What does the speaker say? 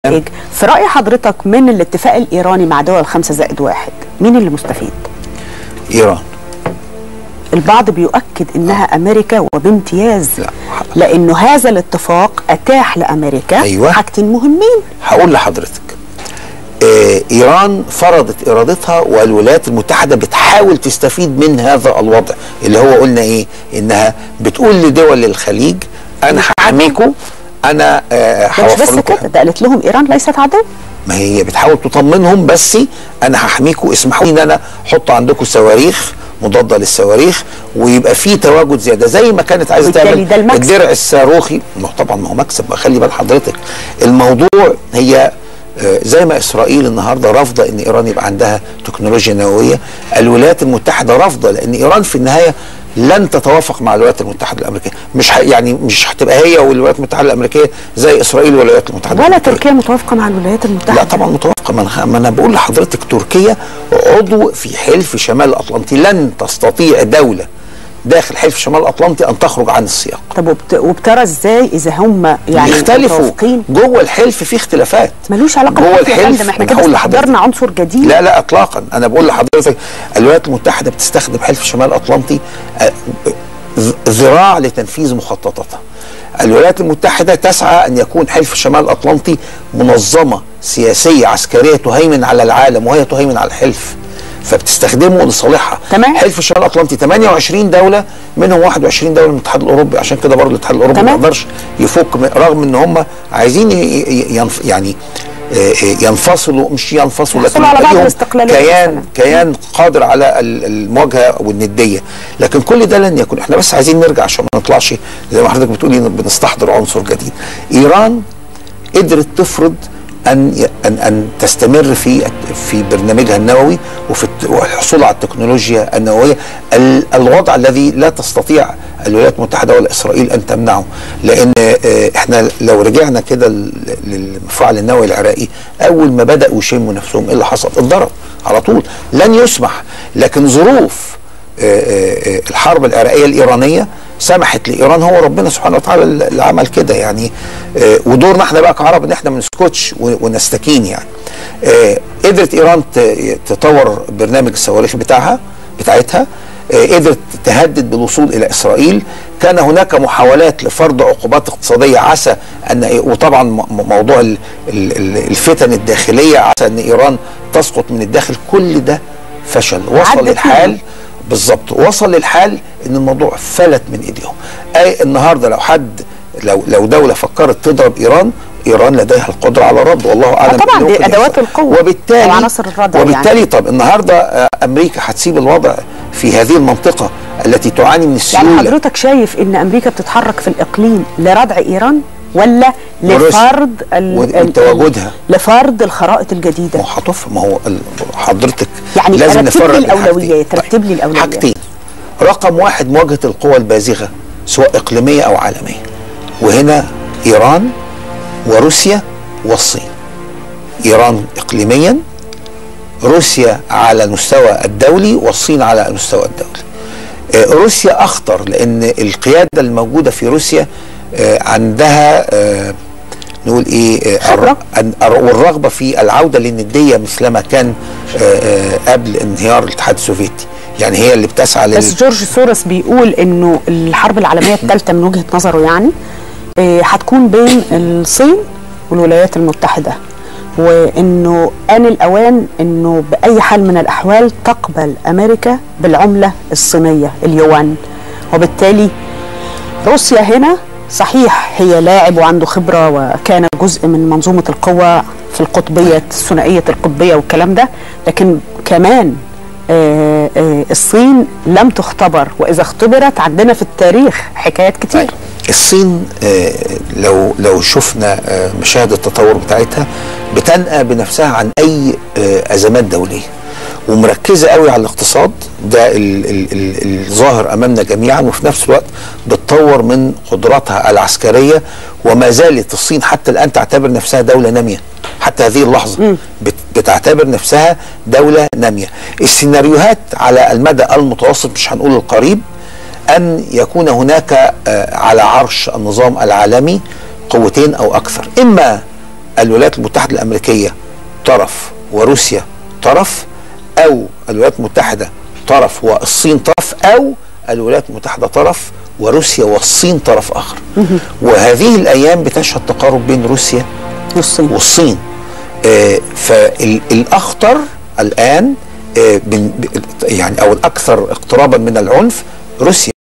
النتائج في رأي حضرتك من الاتفاق الإيراني مع دول الخمسة زائد واحد مين اللي مستفيد؟ ايران البعض بيؤكد انها امريكا وبامتياز لا. لانه هذا الاتفاق اتاح لامريكا أيوة. حاجتين مهمين هقول لحضرتك آه ايران فرضت ارادتها والولايات المتحده بتحاول تستفيد من هذا الوضع اللي هو قلنا ايه انها بتقول لدول الخليج انا هحميكم انا آه ده مش هوفر بس لكم كده ده قالت لهم ايران ليست عدو ما هي بتحاول تطمنهم بس انا هحميكم اسمحوا لي ان انا احط عندكم صواريخ مضاده للصواريخ ويبقى في تواجد زياده زي ما كانت عايزه وبالتالي تعمل ده المكسب. الدرع الصاروخي ما هو طبعا ما هو مكسب ما خلي بال حضرتك الموضوع هي آه، زي ما اسرائيل النهارده رافضه ان ايران يبقى عندها تكنولوجيا نوويه الولايات المتحده رافضه لان ايران في النهايه لن تتوافق مع الولايات المتحده الامريكيه مش ح... يعني مش هتبقى هي والولايات المتحده الامريكيه زي اسرائيل والولايات المتحده ولا الامريكيه تركيا متوافقه مع الولايات المتحده لا طبعا متوافقه ما أنا- ما انا بقول لحضرتك تركيا عضو في حلف شمال الاطلنطي لن تستطيع دوله داخل حلف شمال الاطلنطي ان تخرج عن السياق طب وبت... وبترى ازاي اذا هم يعني يختلفوا متوافقين جوه الحلف في اختلافات ملوش علاقه جوه بالحلف يا الحلف فندم احنا أنا كده هقول لحضرتك. استحضرنا عنصر جديد لا لا اطلاقا انا بقول لحضرتك الولايات المتحده بتستخدم حلف شمال الاطلنطي آه، ذ- ذراع لتنفيذ مخططاتها الولايات المتحده تسعى ان يكون حلف شمال الاطلنطي منظمه سياسيه عسكريه تهيمن على العالم وهي تهيمن على الحلف فبتستخدمه لصالحها تمام. حلف شمال الاطلنطي 28 دوله منهم 21 دوله من الاتحاد الاوروبي عشان كده برضه الاتحاد الاوروبي ما تمام. يقدرش يفك م- رغم ان هم عايزين ي- ي- ينف يعني آه، آه، ينفصلوا مش ينفصلوا لكن يحصلوا على يبقى بعض ليهم الاستقلالية كيان مثلاً. كيان قادر على ال- المواجهه والنديه لكن كل ده لن يكون احنا بس عايزين نرجع عشان ما نطلعش زي ما حضرتك بتقولي بنستحضر عنصر جديد ايران قدرت تفرض ان ي- ان ان تستمر في في برنامجها النووي وفي الت- والحصول على التكنولوجيا النوويه ال- الوضع الذي لا تستطيع الولايات المتحده ولا اسرائيل ان تمنعه لان آه، احنا لو رجعنا كده ل- للمفاعل النووي العراقي اول ما بداوا يشموا نفسهم ايه اللي حصل؟ اتضرب على طول لن يسمح لكن ظروف آه، آه، آه، الحرب العراقيه الايرانيه سمحت لايران هو ربنا سبحانه وتعالى اللي عمل كده يعني آه، ودورنا احنا بقى كعرب ان احنا ما نسكتش و- ونستكين يعني آه، قدرت ايران ت- تطور برنامج الصواريخ بتاعها بتاعتها آه، قدرت تهدد بالوصول الى اسرائيل كان هناك محاولات لفرض عقوبات اقتصاديه عسى ان وطبعا م- م- موضوع ال- ال- ال- الفتن الداخليه عسى ان ايران تسقط من الداخل كل ده فشل وصل عدت للحال منهم. بالظبط وصل للحال ان الموضوع فلت من ايديهم اي النهارده لو حد لو لو دوله فكرت تضرب ايران ايران لديها القدره على الرد والله اعلم طبعاً إيه دي ممكن أدوات يحصل. القوة وبالتالي أو عناصر الردع وبالتالي يعني. طب النهارده آه، امريكا هتسيب الوضع في هذه المنطقه التي تعاني من يعني السيوله حضرتك شايف ان امريكا بتتحرك في الاقليم لردع ايران ولا وروسيا. لفرض ال- و- ال- وتواجدها. لفرض الخرائط ما الجديده هو هتف ما هو ال- حضرتك يعني لازم رتب نفرق لي بين حاجتين. الأولويات، طيب، رتب لي الأولويات. حاجتين رقم واحد مواجهه القوى البازغه سواء اقليميه او عالميه وهنا ايران وروسيا والصين ايران اقليميا روسيا على المستوى الدولي والصين على المستوى الدولي آه، روسيا اخطر لان القياده الموجوده في روسيا آه، عندها آه، نقول ايه آه، خبرة. الر- الر- والرغبه في العوده للنديه مثلما كان آه، آه، قبل انهيار الاتحاد السوفيتي يعني هي اللي بتسعى لل بس جورج سورس بيقول انه الحرب العالميه الثالثه من وجهه نظره يعني آه، هتكون بين الصين والولايات المتحده وانه ان الاوان انه باي حال من الاحوال تقبل امريكا بالعمله الصينيه اليوان وبالتالي روسيا هنا صحيح هي لاعب وعنده خبره وكان جزء من منظومه القوى في القطبيه الثنائيه القطبيه والكلام ده لكن كمان آه، آه، الصين لم تختبر واذا اختبرت عندنا في التاريخ حكايات كتير طيب الصين آه، لو لو شفنا آه، مشاهد التطور بتاعتها بتنأى بنفسها عن اي آه، ازمات دوليه ومركزه قوي على الاقتصاد ده ال- ال- ال- الظاهر امامنا جميعا وفي نفس الوقت بتطور من قدراتها العسكريه وما زالت الصين حتى الان تعتبر نفسها دوله ناميه حتى هذه اللحظه بت- بتعتبر نفسها دوله ناميه السيناريوهات على المدى المتوسط مش هنقول القريب ان يكون هناك آه، على عرش النظام العالمي قوتين او اكثر اما الولايات المتحده الامريكيه طرف وروسيا طرف او الولايات المتحده طرف والصين طرف او الولايات المتحده طرف وروسيا والصين طرف اخر وهذه الايام بتشهد تقارب بين روسيا والصين والصين آه فالاخطر الان آه بن- ب- يعني او الاكثر اقترابا من العنف روسيا